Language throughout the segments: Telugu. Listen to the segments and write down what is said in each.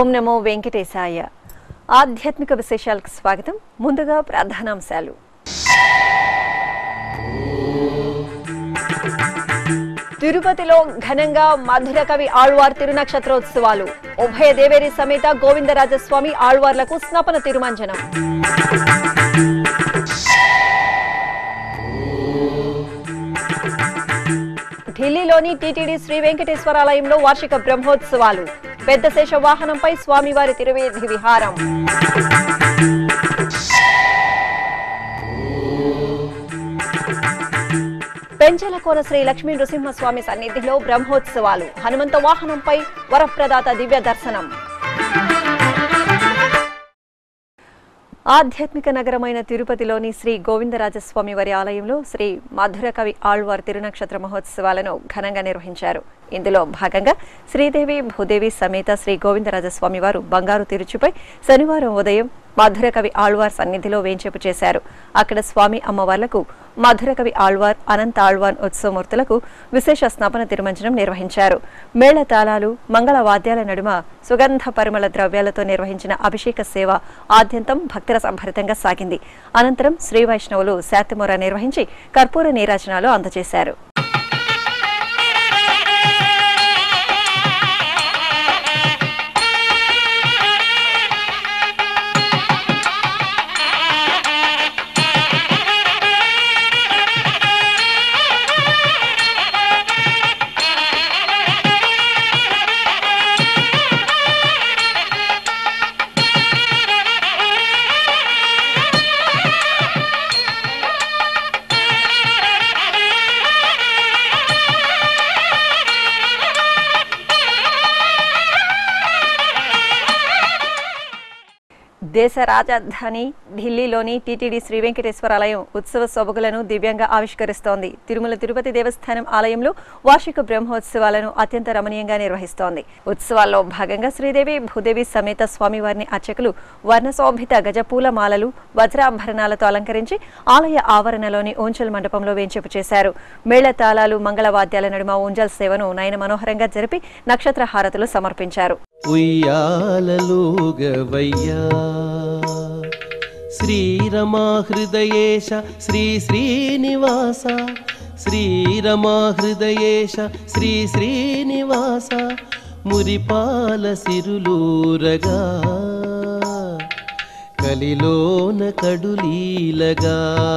ఓం నమో వెంకటేశాయ ఆధ్యాత్మిక విశేషాలకు స్వాగతం ముందుగా ప్రధానాంశాలు తిరుపతిలో ఘనంగా మధుర కవి ఆళ్వార్ తిరునక్షత్రోత్సవాలు ఉభయ దేవేరి సమేత గోవిందరాజస్వామి ఆళ్వార్లకు స్నపన తిరుమంజనం ఢిల్లీలోని టీటీడీ శ్రీ వెంకటేశ్వరాలయంలో వార్షిక బ్రహ్మోత్సవాలు పెద్ద శేష వాహనంపై స్వామివారి తిరువేది విహారం పెంచలకోన శ్రీ లక్ష్మీ నృసింహస్వామి సన్నిధిలో బ్రహ్మోత్సవాలు హనుమంత వాహనంపై వరప్రదాత దివ్య దర్శనం ఆధ్యాత్మిక నగరమైన తిరుపతిలోని శ్రీ గోవిందరాజస్వామి వారి ఆలయంలో శ్రీ మధుర కవి ఆళ్వార్ తిరునక్షత్ర మహోత్సవాలను ఘనంగా నిర్వహించారు ఇందులో భాగంగా శ్రీదేవి భూదేవి సమేత శ్రీ గోవిందరాజస్వామి వారు బంగారు తిరుచుపై శనివారం ఉదయం మధుర కవి ఆళ్వార్ సన్నిధిలో వేంచేపు చేశారు అక్కడ స్వామి అమ్మవార్లకు మధుర కవి ఆళ్వార్ అనంత ఆళ్వార్ ఉత్సవమూర్తులకు విశేష స్నపన తిరుమంజనం నిర్వహించారు మేళ తాళాలు మంగళ వాద్యాల నడుమ సుగంధ పరిమళ ద్రవ్యాలతో నిర్వహించిన అభిషేక సేవ ఆద్యంతం భక్తుల సంభరితంగా సాగింది అనంతరం శ్రీ వైష్ణవులు శాతిమూర నిర్వహించి కర్పూర నీరాజనాలు అందజేశారు దేశ రాజధాని ఢిల్లీలోని టీటీడీ శ్రీ వెంకటేశ్వరాలయం ఉత్సవ సొబగులను దివ్యంగా ఆవిష్కరిస్తోంది తిరుమల తిరుపతి దేవస్థానం ఆలయంలో వార్షిక బ్రహ్మోత్సవాలను అత్యంత రమణీయంగా నిర్వహిస్తోంది ఉత్సవాల్లో భాగంగా శ్రీదేవి భూదేవి సమేత స్వామివారిని అర్చకులు వర్ణశోభిత గజపూల మాలలు వజ్రాభరణాలతో అలంకరించి ఆలయ ఆవరణలోని ఊంచల్ మండపంలో వేంచేపు చేశారు మేళ తాళాలు మంగళవాద్యాల నడుమ ఊంజల్ సేవను నయన మనోహరంగా జరిపి నక్షత్ర హారతులు సమర్పించారు ఉయ్యాలలుగవయ్యా శ్రీరమా హృదయేశ శ్రీ శ్రీనివాస శ్రీరమా హృదయేశ శ్రీ శ్రీనివాస మురిపాల సిరులూరగా కలిలోన కడులీలగా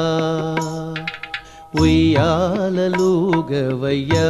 ఉయ్యాలలుగవయ్యా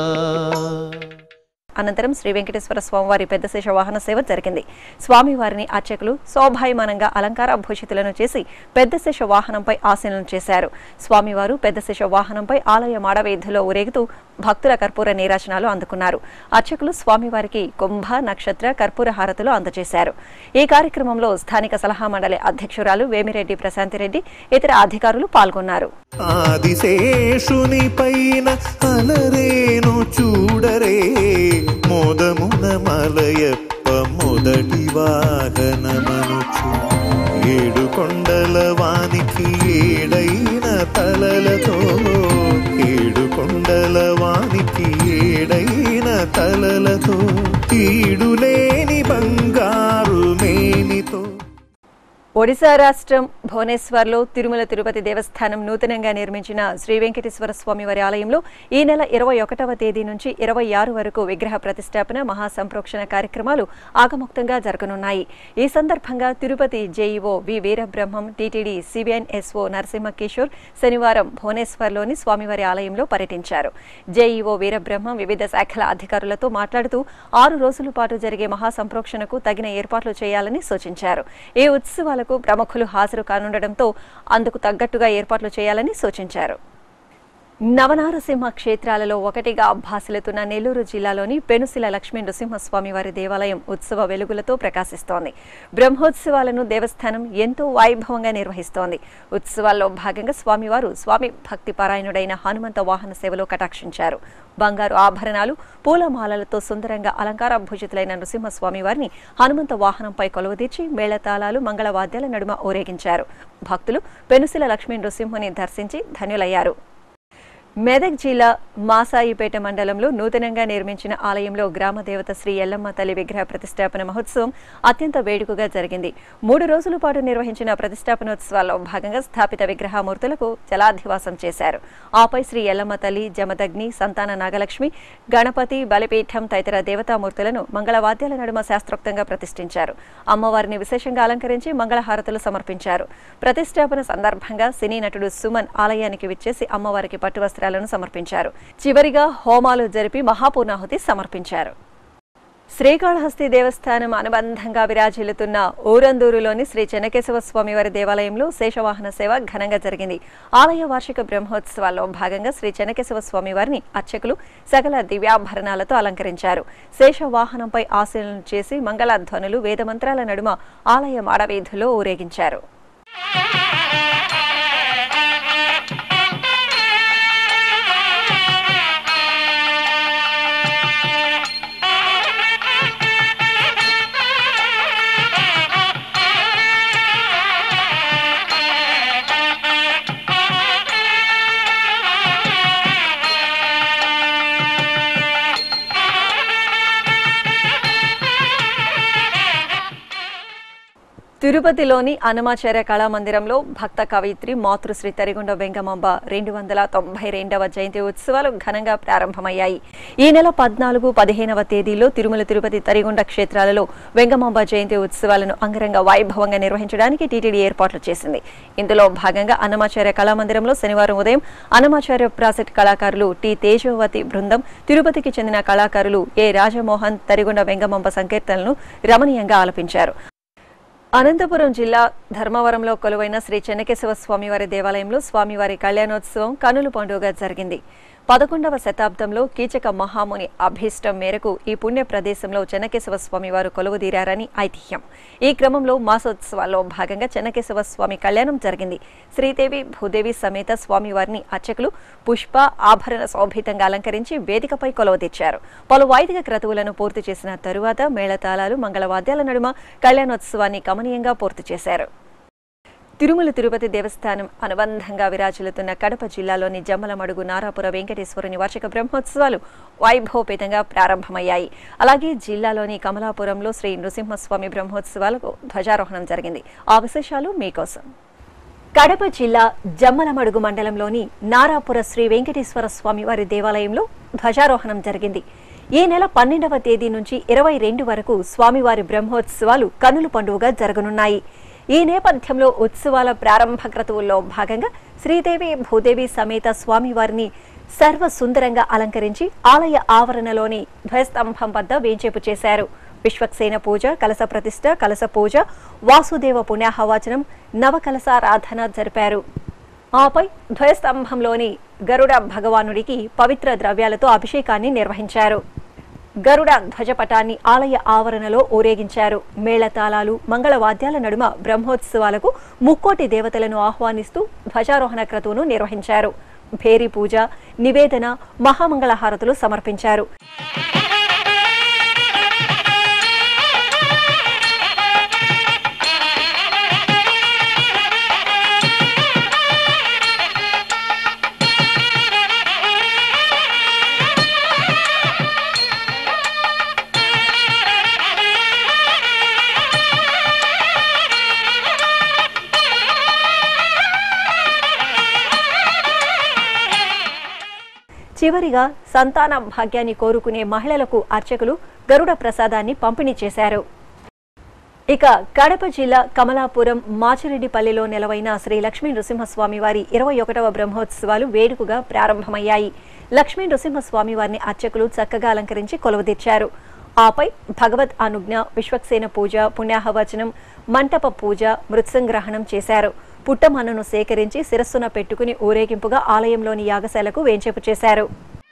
అనంతరం శ్రీ వెంకటేశ్వర స్వామివారి పెద్ద శేష వాహన సేవ జరిగింది స్వామివారిని అర్చకులు శోభాయమానంగా అలంకార భూషితులను చేసి పెద్ద శేష వాహనంపై ఆసనం చేశారు స్వామివారు పెద్ద శేష వాహనంపై ఆలయ మాడవీధిలో ఊరేగుతూ భక్తుల కర్పూర నీరాజనాలు అందుకున్నారు అర్చకులు స్వామివారికి కుంభ నక్షత్ర కర్పూర హారతులు అందజేశారు ఈ కార్యక్రమంలో స్థానిక సలహా మండలి అధ్యక్షురాలు వేమిరెడ్డి ప్రశాంతిరెడ్డి ఇతర అధికారులు పాల్గొన్నారు ఆదిశేషుని పైన అలరేను చూడరే మోదమున మలయప్ప మొదటి వాహనమనుచు ఏడు కొండల వానికి ఏడైన తలలతో ఏడు కొండల వానికి ఏడైన తలలతో ఈడులేని బంగారు మేనితో ఒడిశా రాష్ట్రం భువనేశ్వర్లో తిరుమల తిరుపతి దేవస్థానం నూతనంగా నిర్మించిన శ్రీ వెంకటేశ్వర స్వామి వారి ఆలయంలో ఈ నెల ఇరవై ఒకటవ తేదీ నుంచి ఇరవై ఆరు వరకు విగ్రహ ప్రతిష్టాపన మహాసంప్రోక్షణ కార్యక్రమాలు ఆగముక్తంగా జరగనున్నాయి ఈ సందర్భంగా Tirupati JEO V Veerabrahmam TTD CBN SO Narasimha Kishore శనివారం భువనేశ్వర్లోని స్వామివారి ఆలయంలో పర్యటించారు జేఈఓ వీరబ్రహ్మం వివిధ శాఖల అధికారులతో మాట్లాడుతూ ఆరు రోజుల పాటు జరిగే మహాసంప్రోక్షణకు తగిన ఏర్పాట్లు చేయాలని సూచించారు ఈ ఉత్సవాలకు ప్రముఖులు హాజరు కానుండటంతో అందుకు తగ్గట్టుగా ఏర్పాట్లు చేయాలని సూచించారు నవనారసింహ క్షేత్రాలలో ఒకటిగా భాసిల్లుతున్న నెల్లూరు జిల్లాలోని పెనుసిల లక్ష్మీ నృసింహస్వామి వారి దేవాలయం ఉత్సవ వెలుగులతో ప్రకాశిస్తోంది బ్రహ్మోత్సవాలను దేవస్థానం ఎంతో వైభవంగా నిర్వహిస్తోంది ఉత్సవాల్లో భాగంగా స్వామివారు స్వామి భక్తి పారాయణుడైన హనుమంత వాహన సేవలో కటాక్షించారు బంగారు ఆభరణాలు పూలమాలలతో సుందరంగా అలంకార భూషితులైన నృసింహస్వామి వారిని హనుమంత వాహనంపై కొలువుదీర్చి మేళతాళాలు మంగళవాద్యాల నడుమ ఊరేగించారు భక్తులు పెనుసిల లక్ష్మీ నృసింహుని దర్శించి ధన్యులయ్యారు మెదక్ జిల్లా మాసాయిపేట మండలంలో నూతనంగా నిర్మించిన ఆలయంలో గ్రామ దేవత శ్రీ ఎల్లమ్మ తల్లి విగ్రహ ప్రతిష్టాపన మహోత్సవం అత్యంత వేడుకగా జరిగింది మూడు రోజుల పాటు నిర్వహించిన ప్రతిష్టాపనోత్సవాల్లో భాగంగా స్థాపిత విగ్రహమూర్తులకు జలాధివాసం చేశారు ఆపై శ్రీ ఎల్లమ్మ తల్లి జమదగ్ని సంతాన నాగలక్ష్మి గణపతి బలిపీఠం తదితర దేవతామూర్తులను మంగళవాద్యాల నడుమ శాస్త్రోక్తంగా ప్రతిష్ఠించారు అమ్మవారిని విశేషంగా అలంకరించి మంగళహారతులు సమర్పించారు ప్రతిష్టాపన సందర్భంగా సినీ నటుడు సుమన్ ఆలయానికి విచ్చేసి అమ్మవారికి పట్టు వస్త్రాలను సమర్పించారు చివరిగా హోమాలు జరిపి మహాపూర్ణాహుతి సమర్పించారు శ్రీకాళహస్తి దేవస్థానం అనుబంధంగా విరాజిల్లుతున్న ఊరందూరులోని శ్రీ చెన్నకేశవ స్వామివారి దేవాలయంలో శేషవాహన సేవ ఘనంగా జరిగింది ఆలయ వార్షిక బ్రహ్మోత్సవాల్లో భాగంగా శ్రీ చెన్నకేశవ స్వామివారిని అర్చకులు సకల దివ్యాభరణాలతో అలంకరించారు శేషవాహనంపై ఆశీలను చేసి మంగళధ్వనులు వేదమంత్రాల నడుమ ఆలయ మాడవీధుల్లో ఊరేగించారు తిరుపతిలోని అన్నమాచార్య కళామందిరంలో భక్త కవయిత్రి మాతృశ్రీ తరిగొండ వెంగమాంబ రెండు వందల తొంభై రెండవ జయంతి ఉత్సవాలు ఘనంగా ప్రారంభమయ్యాయి ఈ నెల పద్నాలుగు పదిహేనవ తేదీలో తిరుమల తిరుపతి తరిగొండ క్షేత్రాలలో వెంగమాంబ జయంతి ఉత్సవాలను అంగరంగ వైభవంగా నిర్వహించడానికి టీటీడీ ఏర్పాట్లు చేసింది ఇందులో భాగంగా అన్నమాచార్య కళామందిరంలో శనివారం ఉదయం అన్నమాచార్య ప్రాసెట్ కళాకారులు టి తేజవతి బృందం తిరుపతికి చెందిన కళాకారులు ఏ రాజమోహన్ తరిగొండ వెంగమాంబ సంకీర్తనలను రమణీయంగా ఆలపించారు అనంతపురం జిల్లా ధర్మవరంలో కొలువైన శ్రీ చెన్నకేశవ స్వామివారి దేవాలయంలో స్వామివారి కళ్యాణోత్సవం కనుల పండుగగా జరిగింది పదకొండవ శతాబ్దంలో కీచక మహాముని అభీష్టం మేరకు ఈ పుణ్య ప్రదేశంలో చెన్నకేశవ స్వామివారు కొలువుదీరారని ఐతిహ్యం ఈ క్రమంలో మాసోత్సవాల్లో భాగంగా చెన్నకేశవ స్వామి కళ్యాణం జరిగింది శ్రీదేవి భూదేవి సమేత స్వామివారిని అర్చకులు పుష్ప ఆభరణ శోభితంగా అలంకరించి వేదికపై కొలువుదీర్చారు పలు వైదిక క్రతువులను పూర్తి చేసిన తరువాత మేళతాళాలు మంగళవాద్యాల నడుమ కళ్యాణోత్సవాన్ని కమనీయంగా పూర్తి చేశారు తిరుమల తిరుపతి దేవస్థానం అనుబంధంగా విరాజిల్లుతున్న కడప జిల్లాలోని జమ్మలమడుగు నారాపుర వెంకటేశ్వరుని వార్షిక బ్రహ్మోత్సవాలు వైభవపేతంగా ప్రారంభమయ్యాయి అలాగే జిల్లాలోని కమలాపురంలో శ్రీ నృసింహస్వామి బ్రహ్మోత్సవాలకు ధ్వజారోహణం జరిగింది ఆ విశేషాలు మీకోసం కడప జిల్లా జమ్మలమడుగు మండలంలోని నారాపుర శ్రీ వెంకటేశ్వర స్వామి వారి దేవాలయంలో ధ్వజారోహణం జరిగింది ఈ నెల పన్నెండవ తేదీ నుంచి ఇరవై రెండు వరకు స్వామివారి బ్రహ్మోత్సవాలు కనుల పండుగగా జరగనున్నాయి ఈ నేపథ్యంలో ఉత్సవాల ప్రారంభ క్రతువుల్లో భాగంగా శ్రీదేవి భూదేవి సమేత స్వామివారిని సర్వ సుందరంగా అలంకరించి ఆలయ ఆవరణలోని ధ్వజస్తంభం వద్ద వేంచేపు చేశారు విశ్వక్సేన పూజ కలస ప్రతిష్ఠ కలస పూజ వాసుదేవ పుణ్యాహవాచనం నవకలసారాధన జరిపారు ఆపై ధ్వజస్తంభంలోని గరుడ భగవానుడికి పవిత్ర ద్రవ్యాలతో అభిషేకాన్ని నిర్వహించారు గరుడ ధ్వజపటాన్ని ఆలయ ఆవరణలో ఊరేగించారు మేళతాళాలు మంగళవాద్యాల నడుమ బ్రహ్మోత్సవాలకు ముక్కోటి దేవతలను ఆహ్వానిస్తూ ధ్వజారోహణ క్రతువును నిర్వహించారు భేరి పూజ నివేదన మహామంగళహారతులు సమర్పించారు చివరిగా సంతాన భాగ్యాన్ని కోరుకునే మహిళలకు అర్చకులు గరుడ ప్రసాదాన్ని పంపిణీ చేశారు ఇక కడప జిల్లా కమలాపురం మాచిరెడ్డిపల్లిలో నెలవైన శ్రీ లక్ష్మీ నృసింహస్వామి వారి ఇరవై ఒకటవ బ్రహ్మోత్సవాలు వేడుకగా ప్రారంభమయ్యాయి లక్ష్మీ నృసింహస్వామి వారిని అర్చకులు చక్కగా అలంకరించి కొలువుదీర్చారు ఆపై భగవద్ అనుజ్ఞ విశ్వక్సేన పూజ పుణ్యాహవచనం మంటప పూజ మృత్సంగ్రహణం చేశారు పుట్టమన్నును సేకరించి శిరస్సున పెట్టుకుని ఊరేగింపుగా ఆలయంలోని యాగశాలకు వేంచేపు చేశారు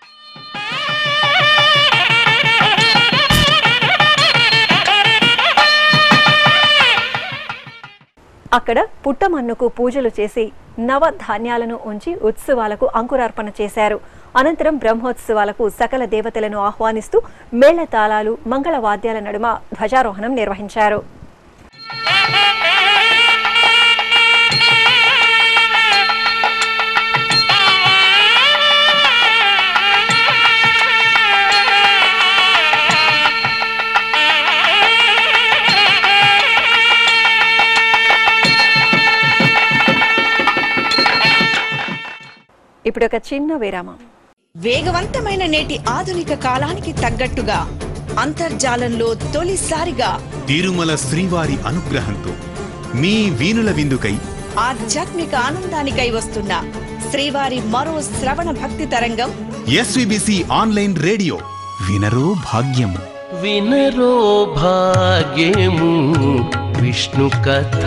అక్కడ పుట్టమన్నుకు పూజలు చేసి నవ ధాన్యాలను ఉంచి ఉత్సవాలకు అంకురార్పణ చేశారు అనంతరం బ్రహ్మోత్సవాలకు సకల దేవతలను ఆహ్వానిస్తూ మేళతాళాలు మంగళ వాద్యాల నడుమ ధ్వజారోహణం నిర్వహించారు ఇప్పుడు ఒక చిన్న విరామం వేగవంతమైన నేటి ఆధునిక కాలానికి తగ్గట్టుగా అంతర్జాలంలో తొలిసారిగా తిరుమల శ్రీవారి అనుగ్రహంతో మీ వీణుల విందుకై ఆధ్యాత్మిక ఆనందానికై వస్తున్న శ్రీవారి మరో శ్రవణ భక్తి తరంగం ఎస్విబిసి ఆన్లైన్ రేడియో వినరో భాగ్యము వినరో భాగ్యము విష్ణు కథ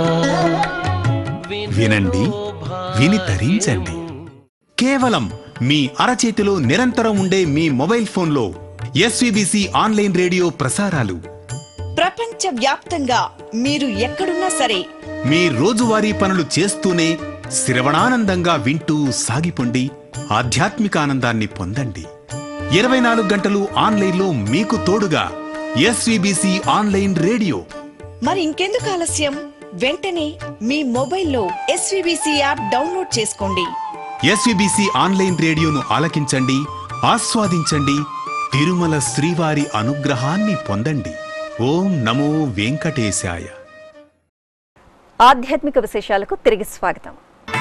వినండి విని తరించండి కేవలం మీ అరచేతిలో నిరంతరం ఉండే మీ మొబైల్ ఫోన్లో ఎస్విబిసి ఆన్లైన్ రేడియో ప్రసారాలు ప్రపంచ వ్యాప్తంగా మీరు ఎక్కడున్నా సరే మీ రోజువారీ పనులు చేస్తూనే శ్రవణానందంగా వింటూ సాగిపోండి ఆధ్యాత్మిక ఆనందాన్ని పొందండి ఇరవై నాలుగు గంటలు ఆన్లైన్లో మీకు తోడుగా ఎస్విబిసి ఆన్లైన్ రేడియో మరి ఇంకెందుకు ఆలస్యం వెంటనే మీ మొబైల్లో ఎస్వీబీసీ యాప్ డౌన్లోడ్ చేసుకోండి ఎస్విబిసి ఆన్లైన్ రేడియోను ఆలకించండి ఆస్వాదించండి తిరుమల శ్రీవారి అనుగ్రహాన్ని పొందండి ఓం నమో వెంకటేశాయ ఆధ్యాత్మిక విశేషాలకు తిరిగి స్వాగతం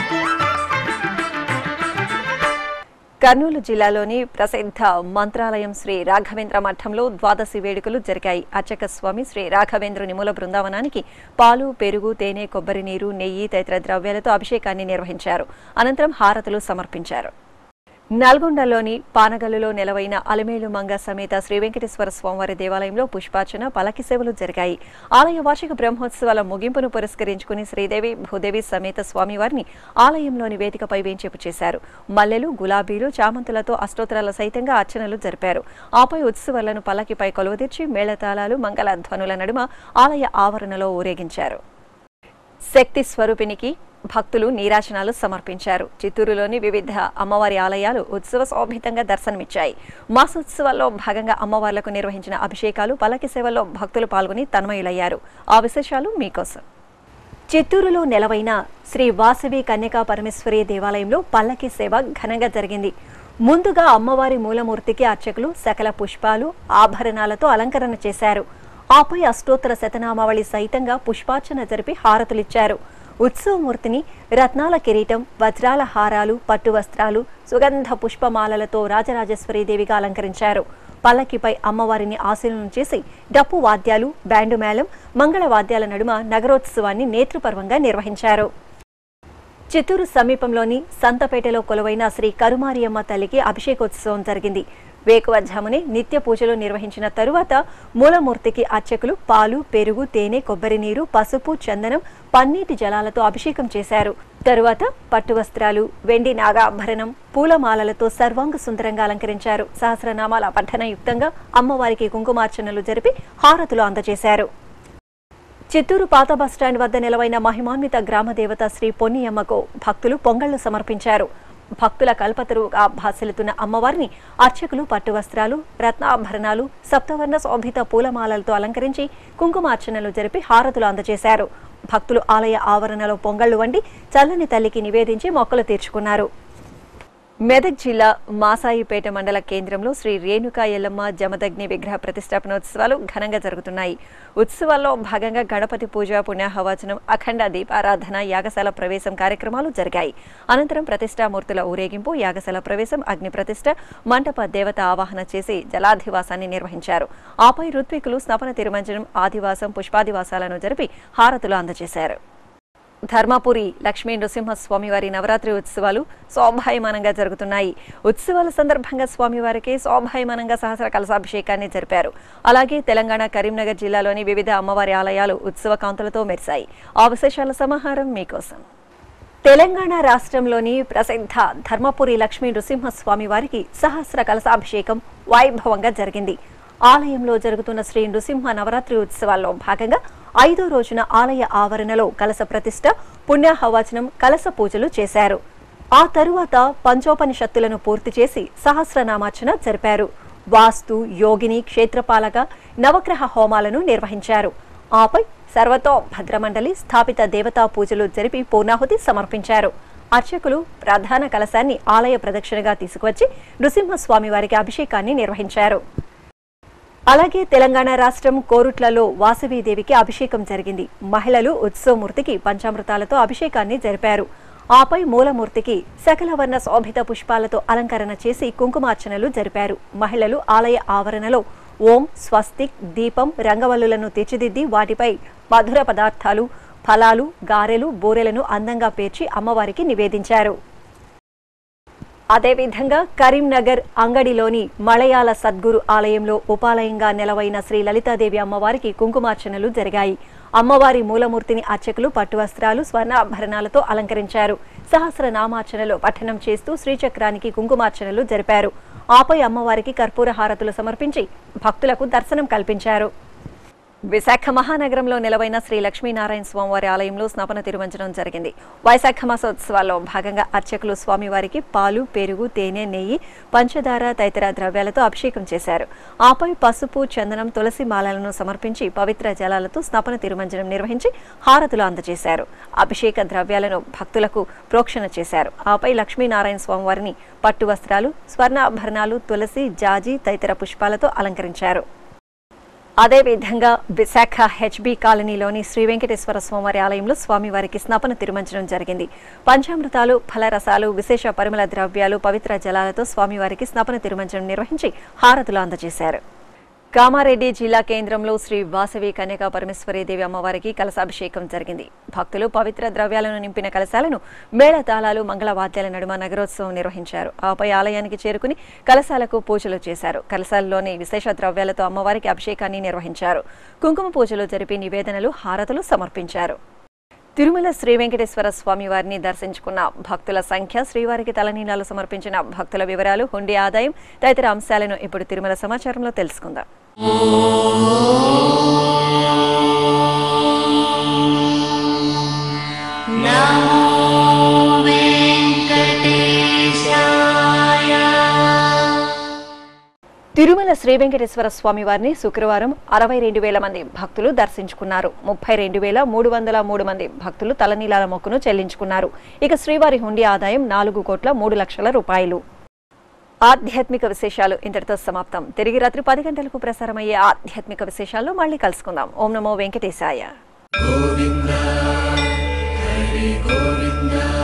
కర్నూలు జిల్లాలోని ప్రసిద్ధ మంత్రాలయం శ్రీ రాఘవేంద్ర మఠంలో ద్వాదశి వేడుకలు జరిగాయి అర్చక స్వామి శ్రీ రాఘవేంద్రుని మూల బృందావనానికి పాలు పెరుగు తేనె కొబ్బరి నీరు నెయ్యి తదితర ద్రవ్యాలతో అభిషేకాన్ని నిర్వహించారు అనంతరం హారతులు సమర్పించారు నల్గొండలోని పానగల్లులో నెలవైన అలమేలు మంగ సమేత శ్రీ వెంకటేశ్వర స్వామివారి దేవాలయంలో పుష్పార్చన పలకి సేవలు జరిగాయి ఆలయ వార్షిక బ్రహ్మోత్సవాల ముగింపును పురస్కరించుకుని శ్రీదేవి భూదేవి సమేత స్వామివారిని ఆలయంలోని వేదికపై వేంచేపు చేశారు మల్లెలు గులాబీలు చామంతులతో అష్టోత్తరాల సైతంగా అర్చనలు జరిపారు ఆపై ఉత్సవాలను పల్లకిపై కొలువదీర్చి మేళతాళాలు మంగళ ధ్వనుల నడుమ ఆలయ ఆవరణలో ఊరేగించారు శక్తి స్వరూపినికి భక్తులు నీరాజనాలు సమర్పించారు చిత్తూరులోని వివిధ అమ్మవారి ఆలయాలు ఉత్సవ శోభితంగా దర్శనమిచ్చాయి మాసోత్సవాల్లో భాగంగా అమ్మవార్లకు నిర్వహించిన అభిషేకాలు పలకి సేవల్లో భక్తులు పాల్గొని తన్మయులయ్యారు ఆ విశేషాలు మీకోసం చిత్తూరులో నెలవైన శ్రీ వాసవి కన్యకా పరమేశ్వరి దేవాలయంలో పల్లకి సేవ ఘనంగా జరిగింది ముందుగా అమ్మవారి మూలమూర్తికి అర్చకులు సకల పుష్పాలు ఆభరణాలతో అలంకరణ చేశారు ఆపై అష్టోత్తర శతనామావళి సైతంగా పుష్పార్చన జరిపి హారతులిచ్చారు ఉత్సవమూర్తిని రత్నాల కిరీటం వజ్రాల హారాలు పట్టు వస్త్రాలు సుగంధ పుష్పమాలలతో రాజరాజేశ్వరి దేవిగా అలంకరించారు పల్లకిపై అమ్మవారిని ఆశీలనం చేసి డప్పు వాద్యాలు బ్యాండు మేళం మంగళ వాద్యాల నడుమ నగరోత్సవాన్ని నేత్రపర్వంగా నిర్వహించారు చిత్తూరు సమీపంలోని సంతపేటలో కొలువైన శ్రీ కరుమారియమ్మ తల్లికి అభిషేకోత్సవం జరిగింది వేకువజామునే నిత్య పూజలు నిర్వహించిన తరువాత మూలమూర్తికి అర్చకులు పాలు పెరుగు తేనె కొబ్బరి నీరు పసుపు చందనం పన్నీటి జలాలతో అభిషేకం చేశారు తరువాత పట్టు వస్త్రాలు వెండి నాగాభరణం పూలమాలలతో సర్వాంగ సుందరంగా అలంకరించారు సహస్రనామాల పఠనయుక్తంగా అమ్మవారికి కుంకుమార్చనలు జరిపి హారతులు అందజేశారు చిత్తూరు పాత బస్టాండ్ వద్ద నిలవైన మహిమాన్విత గ్రామ దేవత శ్రీ పొన్నియమ్మకు భక్తులు పొంగళ్లు సమర్పించారు భక్తుల కల్పతరువుగా భాసిల్లుతున్న అమ్మవారిని అర్చకులు పట్టు వస్త్రాలు రత్నాభరణాలు సప్తవర్ణ శోభిత పూలమాలలతో అలంకరించి కుంకుమార్చనలు జరిపి హారతులు అందజేశారు భక్తులు ఆలయ ఆవరణలో పొంగళ్లు వండి చల్లని తల్లికి నివేదించి మొక్కలు తీర్చుకున్నారు మెదక్ జిల్లా మాసాయిపేట మండల కేంద్రంలో శ్రీ రేణుకా ఎల్లమ్మ జమదగ్ని విగ్రహ ప్రతిష్టాపనోత్సవాలు ఘనంగా జరుగుతున్నాయి ఉత్సవాల్లో భాగంగా గణపతి పూజ పుణ్యాహవాచనం అఖండ దీపారాధన యాగశాల ప్రవేశం కార్యక్రమాలు జరిగాయి అనంతరం ప్రతిష్టామూర్తుల ఊరేగింపు యాగశాల ప్రవేశం అగ్ని ప్రతిష్ట మంటప దేవత ఆవాహన చేసి జలాధివాసాన్ని నిర్వహించారు ఆపై ఋత్వికులు స్నపన తిరుమంజనం ఆదివాసం పుష్పాదివాసాలను జరిపి హారతులు అందజేశారు ధర్మపురి లక్ష్మీ నృసింహస్వామివారి నవరాత్రి ఉత్సవాలు శోభాయమానంగా జరుగుతున్నాయి ఉత్సవాల సందర్భంగా స్వామివారికి శోభాయమానంగా సహస్ర కలశాభిషేకాన్ని జరిపారు అలాగే తెలంగాణ కరీంనగర్ జిల్లాలోని వివిధ అమ్మవారి ఆలయాలు ఉత్సవ కాంతులతో మెరిశాయి ఆ విశేషాల సమాహారం మీకోసం తెలంగాణ రాష్ట్రంలోని ప్రసిద్ధ ధర్మపురి లక్ష్మీ నృసింహస్వామి వారికి సహస్ర కలశాభిషేకం వైభవంగా జరిగింది ఆలయంలో జరుగుతున్న శ్రీ నృసింహ నవరాత్రి ఉత్సవాల్లో భాగంగా ఐదో రోజున ఆలయ ఆవరణలో కలస ప్రతిష్ట పుణ్యాహవచనం కలస పూజలు చేశారు ఆ తరువాత పంచోపనిషత్తులను పూర్తి చేసి సహస్రనామార్చన జరిపారు వాస్తు యోగిని క్షేత్రపాలక నవగ్రహ హోమాలను నిర్వహించారు ఆపై సర్వతో భద్రమండలి స్థాపిత దేవతా పూజలు జరిపి పూర్ణాహుతి సమర్పించారు అర్చకులు ప్రధాన కలశాన్ని ఆలయ ప్రదక్షిణగా తీసుకువచ్చి నృసింహస్వామి వారికి అభిషేకాన్ని నిర్వహించారు అలాగే తెలంగాణ రాష్ట్రం కోరుట్లలో వాసవీదేవికి అభిషేకం జరిగింది మహిళలు ఉత్సవమూర్తికి పంచామృతాలతో అభిషేకాన్ని జరిపారు ఆపై మూలమూర్తికి సకల వర్ణ శోభిత పుష్పాలతో అలంకరణ చేసి కుంకుమార్చనలు జరిపారు మహిళలు ఆలయ ఆవరణలో ఓం స్వస్తిక్ దీపం రంగవల్లులను తీర్చిదిద్ది వాటిపై మధుర పదార్థాలు ఫలాలు గారెలు బూరెలను అందంగా పేర్చి అమ్మవారికి నివేదించారు అదేవిధంగా కరీంనగర్ అంగడిలోని మలయాళ సద్గురు ఆలయంలో ఉపాలయంగా నెలవైన శ్రీ లలితాదేవి అమ్మవారికి కుంకుమార్చనలు జరిగాయి అమ్మవారి మూలమూర్తిని అర్చకులు పట్టు వస్త్రాలు స్వర్ణాభరణాలతో అలంకరించారు సహస్రనామార్చనలో పఠనం చేస్తూ శ్రీచక్రానికి కుంకుమార్చనలు జరిపారు ఆపై అమ్మవారికి కర్పూర హారతులు సమర్పించి భక్తులకు దర్శనం కల్పించారు విశాఖ మహానగరంలో నెలవైన శ్రీ లక్ష్మీనారాయణ స్వామివారి ఆలయంలో స్నాపన తిరువంచనం జరిగింది వైశాఖ మాసోత్సవాల్లో భాగంగా అర్చకులు స్వామివారికి పాలు పెరుగు తేనె నెయ్యి పంచదార తదితర ద్రవ్యాలతో అభిషేకం చేశారు ఆపై పసుపు చందనం తులసి మాలలను సమర్పించి పవిత్ర జలాలతో స్నాపన తిరుమంజనం నిర్వహించి హారతులు అందజేశారు అభిషేక ద్రవ్యాలను భక్తులకు ప్రోక్షణ చేశారు ఆపై లక్ష్మీనారాయణ స్వామివారిని పట్టు వస్త్రాలు స్వర్ణాభరణాలు తులసి జాజి తదితర పుష్పాలతో అలంకరించారు అదేవిధంగా విశాఖ హెచ్బి కాలనీలోని శ్రీ వెంకటేశ్వర స్వామివారి ఆలయంలో స్వామివారికి స్నాపన తిరుమంచనం జరిగింది పంచామృతాలు ఫలరసాలు విశేష పరిమళ ద్రవ్యాలు పవిత్ర జలాలతో స్వామివారికి స్నాపన తిరుమంచనం నిర్వహించి హారతులు అందజేశారు కామారెడ్డి జిల్లా కేంద్రంలో శ్రీ వాసవి కన్యకా పరమేశ్వరి దేవి అమ్మవారికి కలశాభిషేకం జరిగింది భక్తులు పవిత్ర ద్రవ్యాలను నింపిన కలశాలను మేళతాళాలు మంగళవాద్యాల నడుమ నగరోత్సవం నిర్వహించారు ఆపై ఆలయానికి చేరుకుని కలశాలకు పూజలు చేశారు కలశాల్లోని విశేష ద్రవ్యాలతో అమ్మవారికి అభిషేకాన్ని నిర్వహించారు కుంకుమ పూజలు జరిపి నివేదనలు హారతులు సమర్పించారు తిరుమల శ్రీ వెంకటేశ్వర స్వామి వారిని దర్శించుకున్న భక్తుల సంఖ్య శ్రీవారికి తలనీలాలు సమర్పించిన భక్తుల వివరాలు హుండీ ఆదాయం తదితర అంశాలను ఇప్పుడు తిరుమల సమాచారంలో తెలుసుకుందాం తిరుమల శ్రీ వెంకటేశ్వర స్వామి వారిని శుక్రవారం అరవై రెండు వేల మంది భక్తులు దర్శించుకున్నారు ముప్పై రెండు వేల మూడు వందల మూడు మంది భక్తులు తలనీలాల మొక్కును చెల్లించుకున్నారు ఇక శ్రీవారి హుండీ ఆదాయం నాలుగు కోట్ల మూడు లక్షల రూపాయలు ఆధ్యాత్మిక విశేషాలు ఇంతటితో సమాప్తం తిరిగి రాత్రి పది గంటలకు ప్రసారమయ్యే ఆధ్యాత్మిక విశేషాల్లో మళ్ళీ కలుసుకుందాం ఓం నమో వెంకటేశాయ గోవింద హరి గోవింద